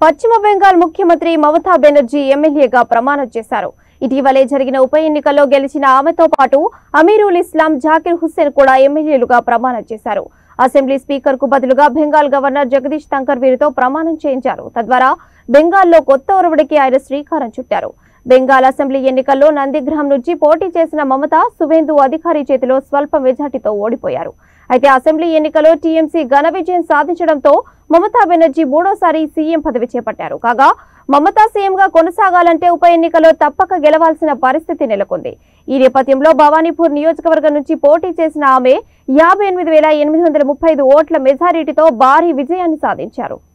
పశ్చిమ బెంగాల్ ముఖ్యమంత్రి మమతా బెనర్జీ ఎమ్మెల్యేగా ప్రమాణం చేశారు ఇటీవలే జరిగిన ఉప ఎన్నికల్లో గెలిచిన ఆమెతో పాటు అమీరుల్ ఇస్లాం జాకిర్ హుస్సేన్ కూడా ఎమ్మెల్యేలుగా ప్రమాణం చేశారు అసెంబ్లీ స్పీకర్ కు బదులుగా బెంగాల్ గవర్నర్ జగదీష్ తంకర్ వీరితో ప్రమాణం చేయించారు తద్వారా బెంగాల్లో కొత్త ఒరవడికి ఆయన శ్రీకారం చుట్టారు బెంగాల్ అసెంబ్లీ ఎన్నికల్లో నందిగ్రహం నుంచి పోటీ చేసిన మమత సువేందు అధికారి చేతిలో స్వల్ప మెజార్టీతో ఓడిపోయారు అయితే అసెంబ్లీ ఎన్నికలో టీఎంసీ ఘన విజయం సాధించడంతో మమతా బెనర్జీ మూడోసారి సీఎం పదవి చేపట్టారు కాగా మమతా సీఎంగా కొనసాగాలంటే ఉప ఎన్నికలో తప్పక గెలవాల్సిన పరిస్థితి నెలకొంది ఈ నేపథ్యంలో భవానీపూర్ నియోజకవర్గం నుంచి పోటీ చేసిన ఆమె యాభై ఎనిమిది వేల ఎనిమిది వందల ముప్పై ఐదు ఓట్ల మెజారిటీతో భారీ విజయాన్ని సాధించారు